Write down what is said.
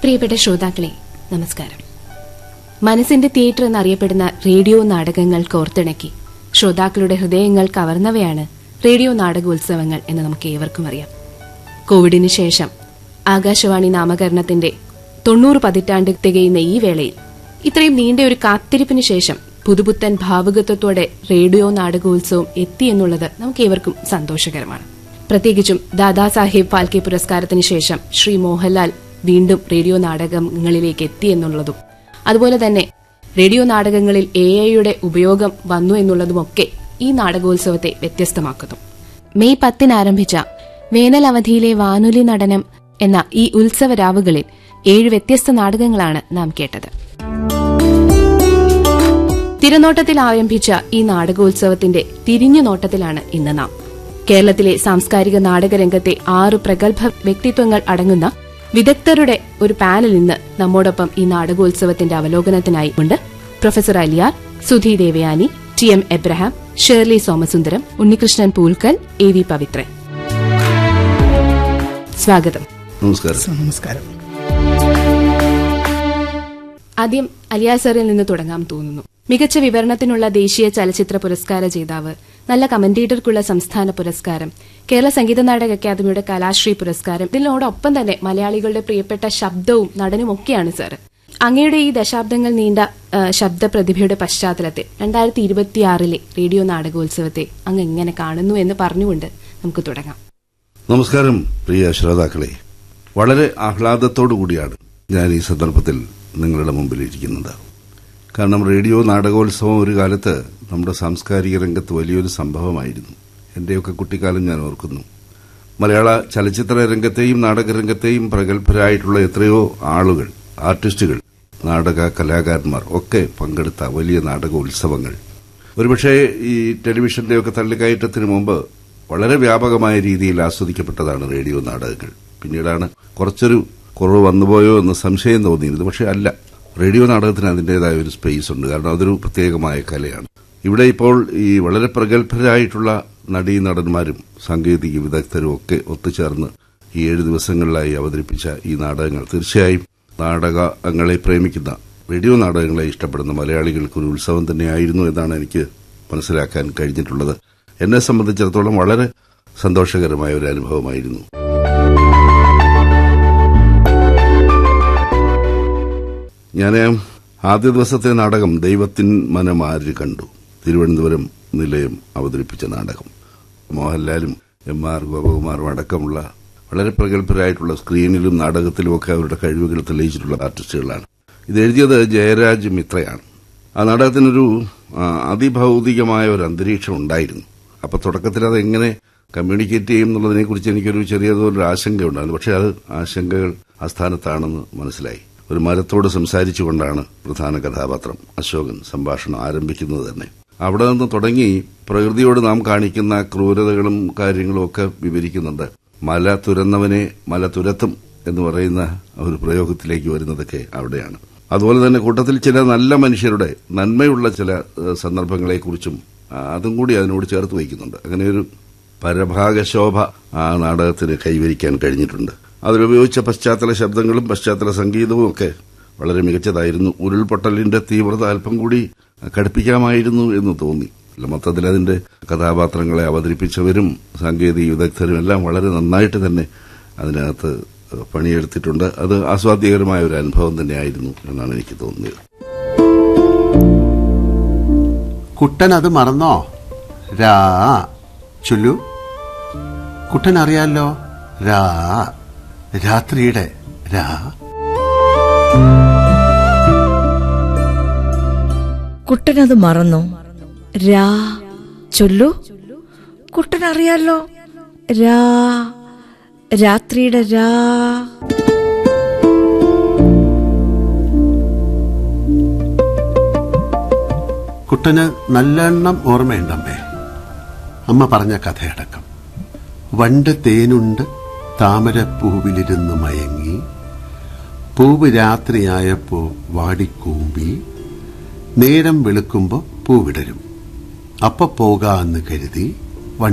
പ്രിയപ്പെട്ട ശ്രോതാക്കളെ നമസ്കാരം മനസ്സിന്റെ തിയേറ്റർ എന്നറിയപ്പെടുന്ന റേഡിയോ നാടകങ്ങൾ കോർത്തിണക്കി ശ്രോതാക്കളുടെ ഹൃദയങ്ങൾ കവർന്നവയാണ് റേഡിയോ നാടകോത്സവങ്ങൾ എന്ന് നമുക്ക് ഏവർക്കും അറിയാം കോവിഡിന് ശേഷം ആകാശവാണി നാമകരണത്തിന്റെ തൊണ്ണൂറ് പതിറ്റാണ്ട് തികയുന്ന ഈ വേളയിൽ ഇത്രയും നീണ്ട ഒരു കാത്തിരിപ്പിന് ശേഷം പുതുപുത്തൻ ഭാവുകത്വത്തോടെ റേഡിയോ നാടകോത്സവം എത്തി എന്നുള്ളത് നമുക്ക് ഏവർക്കും സന്തോഷകരമാണ് പ്രത്യേകിച്ചും ദാദാസാഹേബ് ഫാൽക്കെ പുരസ്കാരത്തിന് ശേഷം ശ്രീ മോഹൻലാൽ വീണ്ടും റേഡിയോ നാടകങ്ങളിലേക്ക് എത്തി എന്നുള്ളതും അതുപോലെ തന്നെ റേഡിയോ നാടകങ്ങളിൽ എ ഐയുടെ ഉപയോഗം വന്നു എന്നുള്ളതുമൊക്കെ ഈ നാടകോത്സവത്തെ വ്യത്യസ്തമാക്കുന്നു മെയ് പത്തിന് ആരംഭിച്ച വേനൽ അവധിയിലെ വാനൊലി നടനം എന്ന ഈ ഉത്സവ രാവുകളിൽ ഏഴ് വ്യത്യസ്ത നാടകങ്ങളാണ് നാം കേട്ടത് തിരനോട്ടത്തിൽ ആരംഭിച്ച ഈ നാടകോത്സവത്തിന്റെ തിരിഞ്ഞു നോട്ടത്തിലാണ് ഇന്ന് നാം കേരളത്തിലെ സാംസ്കാരിക നാടകരംഗത്തെ ആറ് പ്രഗത്ഭ വ്യക്തിത്വങ്ങൾ അടങ്ങുന്ന വിദഗ്ധരുടെ ഒരു പാനൽ ഇന്ന് നമ്മോടൊപ്പം ഈ നാടകോത്സവത്തിന്റെ അവലോകനത്തിനായി ഉണ്ട് professor Aliyar Sudhi Devayani T M Abraham Shirley Somasundaram Unnikrishnan Poolkal A V Pavithran സ്വാഗതം നമസ്കാരം നമസ്കാരം ആദ്യം അലിയാ സാറിൽ നിന്ന് തുടങ്ങാൻ തോന്നുന്നു മികച്ച വിവരണത്തിനുള്ള ദേശീയ ചലച്ചിത്ര പുരസ്കാര ജേതാവ് നല്ല കമന്റേറ്റർക്കുള്ള സംസ്ഥാന പുരസ്കാരം കേരള സംഗീത നാടക അക്കാദമിയുടെ കലാശ്രീ പുരസ്കാരം ഇതിനോടൊപ്പം തന്നെ മലയാളികളുടെ പ്രിയപ്പെട്ട ശബ്ദവും നടനും ഒക്കെയാണ് സാർ അങ്ങയുടെ ഈ ദശാബ്ദങ്ങൾ നീണ്ട ആ, ശബ്ദ പ്രതിഭയുടെ പശ്ചാത്തലത്തെ രണ്ടായിരത്തി ഇരുപത്തിയാറിലെ റേഡിയോ നാടകോത്സവത്തെ അങ്ങ് എങ്ങനെ കാണുന്നു എന്ന് പറഞ്ഞുകൊണ്ട് നമുക്ക് തുടങ്ങാം നമസ്കാരം പ്രിയ ശ്രോതാക്കളെ വളരെ ആഹ്ലാദത്തോടു കൂടിയാണ് ഞാൻ ഈ സന്ദർഭത്തിൽ നിങ്ങളുടെ മുമ്പിൽ ഇരിക്കുന്നത് കാരണം റേഡിയോ നാടകോത്സവം ഒരു കാലത്ത് നമ്മുടെ സാംസ്കാരിക രംഗത്ത് വലിയൊരു സംഭവമായിരുന്നു എന്റെയൊക്കെ കുട്ടിക്കാലം ഞാൻ ഓർക്കുന്നു മലയാള ചലച്ചിത്ര രംഗത്തെയും നാടകരംഗത്തെയും പ്രഗത്ഭരായിട്ടുള്ള എത്രയോ ആളുകൾ ആർട്ടിസ്റ്റുകൾ നാടക കലാകാരന്മാർ ഒക്കെ പങ്കെടുത്ത വലിയ നാടകോത്സവങ്ങൾ ഒരുപക്ഷെ ഈ ടെലിവിഷന്റെയൊക്കെ തള്ളിക്കയറ്റത്തിന് മുമ്പ് വളരെ വ്യാപകമായ രീതിയിൽ ആസ്വദിക്കപ്പെട്ടതാണ് റേഡിയോ നാടകങ്ങൾ പിന്നീടാണ് കുറച്ചൊരു കുറവ് വന്നുപോയോ എന്ന് സംശയം തോന്നിയിരുന്നത് പക്ഷെ അല്ല റേഡിയോ നാടകത്തിന് അതിന്റേതായ ഒരു സ്പേസ് ഉണ്ട് കാരണം അതൊരു പ്രത്യേകമായ കലയാണ് ഇവിടെ ഇപ്പോൾ ഈ വളരെ പ്രഗത്ഭരായിട്ടുള്ള നടീ നടന്മാരും സാങ്കേതിക വിദഗ്ധരും ഒക്കെ ഒത്തുചേർന്ന് ഈ ഏഴ് ദിവസങ്ങളിലായി അവതരിപ്പിച്ച ഈ നാടകങ്ങൾ തീർച്ചയായും നാടകങ്ങളെ പ്രേമിക്കുന്ന റേഡിയോ നാടകങ്ങളെ ഇഷ്ടപ്പെടുന്ന മലയാളികൾക്ക് ഒരു ഉത്സവം തന്നെയായിരുന്നു എന്നാണ് എനിക്ക് മനസ്സിലാക്കാൻ കഴിഞ്ഞിട്ടുള്ളത് എന്നെ സംബന്ധിച്ചിടത്തോളം വളരെ സന്തോഷകരമായ ഒരു അനുഭവമായിരുന്നു ഞാൻ ആദ്യ ദിവസത്തെ നാടകം ദൈവത്തിൻ മനമാര് കണ്ടു തിരുവനന്തപുരം നിലയം അവതരിപ്പിച്ച നാടകം മോഹൻലാലും എം ആർ ഗോപകുമാറും അടക്കമുള്ള വളരെ പ്രഗത്ഭരായിട്ടുള്ള സ്ക്രീനിലും നാടകത്തിലും ഒക്കെ അവരുടെ കഴിവുകൾ തെളിയിച്ചിട്ടുള്ള ആർട്ടിസ്റ്റുകളാണ് ഇത് എഴുതിയത് ജയരാജ് മിത്രയാണ് ആ നാടകത്തിനൊരു ആ, അതിഭൗതികമായ ഒരു അന്തരീക്ഷം ഉണ്ടായിരുന്നു അപ്പൊ തുടക്കത്തിൽ അത് എങ്ങനെ കമ്മ്യൂണിക്കേറ്റ് ചെയ്യും എന്നുള്ളതിനെ കുറിച്ച് എനിക്കൊരു ചെറിയതൊരു ആശങ്കയുണ്ടായിരുന്നു പക്ഷെ അത് ആശങ്കകൾ ആസ്ഥാനത്താണെന്ന് മനസ്സിലായി ഒരു മരത്തോട് സംസാരിച്ചുകൊണ്ടാണ് പ്രധാന കഥാപാത്രം അശോകൻ സംഭാഷണം ആരംഭിക്കുന്നത് തന്നെ അവിടെ നിന്ന് തുടങ്ങി പ്രകൃതിയോട് നാം കാണിക്കുന്ന ക്രൂരതകളും കാര്യങ്ങളും ഒക്കെ വിവരിക്കുന്നുണ്ട് മല തുരന്നവനെ മല തുരത്തും എന്ന് പറയുന്ന ഒരു പ്രയോഗത്തിലേക്ക് വരുന്നതൊക്കെ അവിടെയാണ് അതുപോലെ തന്നെ കൂട്ടത്തിൽ ചില നല്ല മനുഷ്യരുടെ നന്മയുള്ള ചില ഏഹ്, സന്ദർഭങ്ങളെക്കുറിച്ചും ആ, അതും കൂടി അതിനോട് ചേർത്ത് വയ്ക്കുന്നുണ്ട് അങ്ങനെ ഒരു പരഭാഗശോഭ ആ നാടകത്തിന് കൈവരിക്കാൻ കഴിഞ്ഞിട്ടുണ്ട് അതിലുപയോഗിച്ച പശ്ചാത്തല ശബ്ദങ്ങളും പശ്ചാത്തല സംഗീതവും ഒക്കെ വളരെ മികച്ചതായിരുന്നു ഉരുൾപൊട്ടലിന്റെ തീവ്രത അല്പം കൂടി കടുപ്പിക്കാമായിരുന്നു എന്ന് തോന്നി അല്ല, മൊത്തത്തിൽ അതിന്റെ കഥാപാത്രങ്ങളെ അവതരിപ്പിച്ചവരും സാങ്കേതിക വിദഗ്ധരും എല്ലാം വളരെ നന്നായിട്ട് തന്നെ അതിനകത്ത് പണിയെടുത്തിട്ടുണ്ട് അത് ആസ്വാദ്യകരമായ ഒരു അനുഭവം തന്നെയായിരുന്നു എന്നാണ് എനിക്ക് തോന്നിയത് കുട്ടൻ അത് മറന്നോ രാ ചൊല്ലു കുട്ടൻ അറിയാലോ രാ രാത്രിയുടെ രാ കുട്ടനത് മറന്നു രാ ചൊല്ലു കുട്ടൻ അറിയാലോ രാ രാത്രിയുടെ രാ കുട്ടന് നല്ലെണ്ണം ഓർമ്മയുണ്ടമ്മേ അമ്മ പറഞ്ഞ കഥയടക്കം വണ്ട് തേനുണ്ട് താമരപ്പൂവിലിരുന്ന് മയങ്ങി പൂവ് രാത്രിയായപ്പോ വാടിക്കൂമ്പി നേരം വെളുക്കുമ്പോ പൂവിടരും അപ്പ പോകാന്ന് കരുതി